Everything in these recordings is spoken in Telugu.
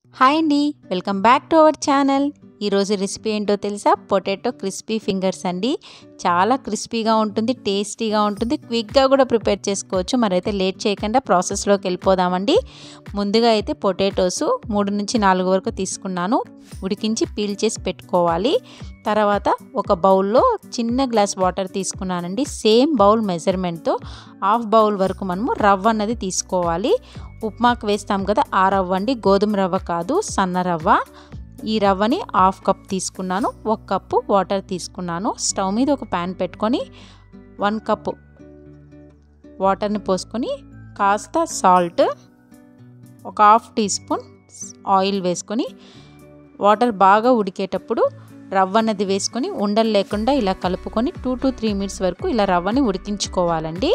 హాయ్ అండి welcome back to our channel ఈరోజు రెసిపీ ఏంటో తెలుసా పొటాటో క్రిస్పీ ఫింగర్స్ అండి చాలా క్రిస్పీగా ఉంటుంది టేస్టీగా ఉంటుంది క్విక్గా కూడా ప్రిపేర్ చేసుకోవచ్చు మరైతే లేట్ చేయకుండా ప్రాసెస్లోకి వెళ్ళిపోదామండి ముందుగా అయితే పొటాటోస్ మూడు నుంచి నాలుగు వరకు తీసుకున్నాను ఉడికించి పీల్ చేసి పెట్టుకోవాలి తర్వాత ఒక బౌల్లో చిన్న గ్లాస్ వాటర్ తీసుకున్నానండి సేమ్ బౌల్ మెజర్మెంట్తో హాఫ్ బౌల్ వరకు మనము రవ్వ అన్నది తీసుకోవాలి ఉప్మాకు వేస్తాం కదా ఆ రవ్వ అండి గోధుమ రవ్వ కాదు సన్న రవ్వ ఈ రవ్వని హాఫ్ కప్ తీసుకున్నాను ఒక కప్పు వాటర్ తీసుకున్నాను స్టవ్ మీద ఒక ప్యాన్ పెట్టుకొని వన్ కప్పు వాటర్ని పోసుకొని కాస్త సాల్ట్ ఒక హాఫ్ టీ స్పూన్ ఆయిల్ వేసుకొని వాటర్ బాగా ఉడికేటప్పుడు రవ్వ అన్నది వేసుకొని ఉండలు లేకుండా ఇలా కలుపుకొని టూ టు త్రీ మినిట్స్ వరకు ఇలా రవ్వని ఉడికించుకోవాలండి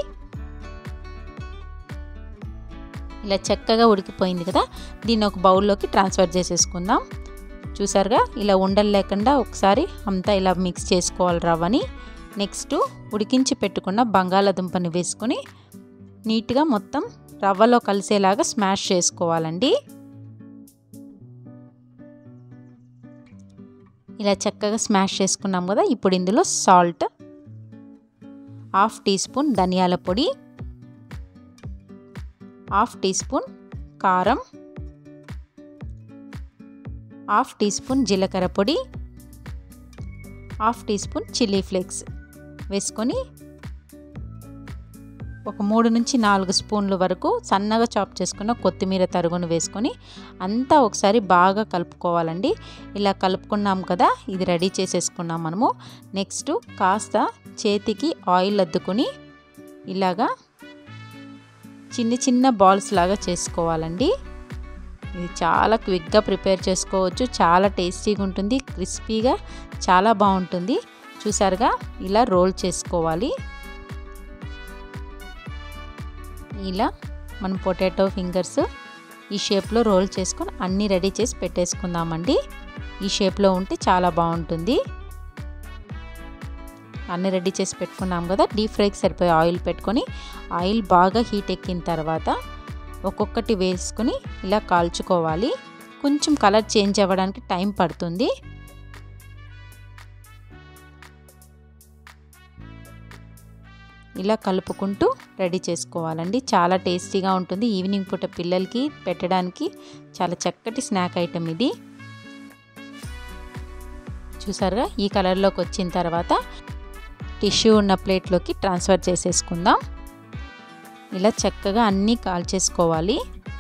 ఇలా చక్కగా ఉడికిపోయింది కదా దీన్ని ఒక బౌల్లోకి ట్రాన్స్ఫర్ చేసేసుకుందాం చూసారుగా ఇలా ఉండలు లేకుండా ఒకసారి అంతా ఇలా మిక్స్ చేసుకోవాలి రవ్వని నెక్స్ట్ ఉడికించి పెట్టుకున్న బంగాళాదుంపని వేసుకొని నీట్గా మొత్తం రవ్వలో కలిసేలాగా స్మాష్ చేసుకోవాలండి ఇలా చక్కగా స్మాష్ చేసుకున్నాం కదా ఇప్పుడు ఇందులో సాల్ట్ హాఫ్ టీ స్పూన్ ధనియాల పొడి హాఫ్ టీ స్పూన్ కారం హాఫ్ టీ స్పూన్ జీలకర్ర పొడి half teaspoon chilli flakes వేసుకొని ఒక మూడు నుంచి నాలుగు స్పూన్ల వరకు సన్నగా చాప్ చేసుకున్న కొత్తిమీర తరుగును వేసుకొని అంతా ఒకసారి బాగా కలుపుకోవాలండి ఇలా కలుపుకున్నాం కదా ఇది రెడీ చేసేసుకున్నాం మనము నెక్స్ట్ కాస్త చేతికి ఆయిల్ అద్దుకొని ఇలాగా చిన్న చిన్న బాల్స్ లాగా చేసుకోవాలండి ఇది చాలా క్విక్గా ప్రిపేర్ చేసుకోవచ్చు చాలా టేస్టీగా ఉంటుంది క్రిస్పీగా చాలా బాగుంటుంది చూసారుగా ఇలా రోల్ చేసుకోవాలి ఇలా మనం పొటాటో ఫింగర్స్ ఈ షేప్లో రోల్ చేసుకొని అన్నీ రెడీ చేసి పెట్టేసుకుందామండి ఈ షేప్లో ఉంటే చాలా బాగుంటుంది అన్నీ రెడీ చేసి పెట్టుకున్నాం కదా డీప్ ఫ్రైకి సరిపోయే ఆయిల్ పెట్టుకొని ఆయిల్ బాగా హీట్ ఎక్కిన తర్వాత ఒక్కొక్కటి వేసుకొని ఇలా కాల్చుకోవాలి కొంచెం కలర్ చేంజ్ అవ్వడానికి టైం పడుతుంది ఇలా కలుపుకుంటూ రెడీ చేసుకోవాలండి చాలా టేస్టీగా ఉంటుంది ఈవినింగ్ పూట పిల్లలకి పెట్టడానికి చాలా చక్కటి స్నాక్ ఐటెం ఇది చూసారుగా ఈ కలర్లోకి వచ్చిన తర్వాత టిష్యూ ఉన్న ప్లేట్లోకి ట్రాన్స్ఫర్ చేసేసుకుందాం ఇలా చక్కగా అన్నీ కాల్చేసుకోవాలి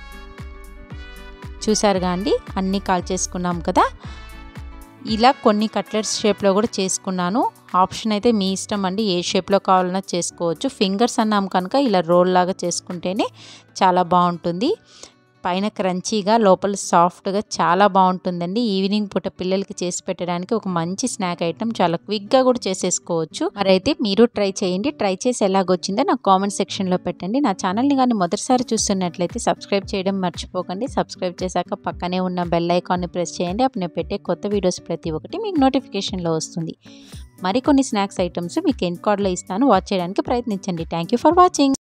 చూసారుగా అండి అన్నీ కాల్చేసుకున్నాం కదా ఇలా కొన్ని కట్లెట్స్ షేప్లో కూడా చేసుకున్నాను ఆప్షన్ అయితే మీ ఇష్టం అండి ఏ షేప్లో కావాలన్నా చేసుకోవచ్చు ఫింగర్స్ అన్నాం కనుక ఇలా రోల్ లాగా చేసుకుంటేనే చాలా బాగుంటుంది పైన క్రంచీగా లోపల సాఫ్ట్గా చాలా బాగుంటుందండి ఈవినింగ్ పూట పిల్లలకి చేసి పెట్టడానికి ఒక మంచి స్నాక్ ఐటమ్ చాలా క్విక్గా కూడా చేసేసుకోవచ్చు మరైతే మీరు ట్రై చేయండి ట్రై చేసి ఎలాగొచ్చిందో నాకు కామెంట్ సెక్షన్లో పెట్టండి నా ఛానల్ని కానీ మొదటిసారి చూస్తున్నట్లయితే సబ్స్క్రైబ్ చేయడం మర్చిపోకండి సబ్స్క్రైబ్ చేశాక పక్కనే ఉన్న బెల్ ఐకాన్ని ప్రెస్ చేయండి అప్పుడు నేను పెట్టే కొత్త వీడియోస్ ప్రతి ఒక్కటి మీకు నోటిఫికేషన్లో వస్తుంది మరికొన్ని స్నాక్స్ ఐటమ్స్ మీకు ఎండ్ కార్డ్లో ఇస్తాను వాచ్ చేయడానికి ప్రయత్నించండి థ్యాంక్ యూ ఫర్ వాచింగ్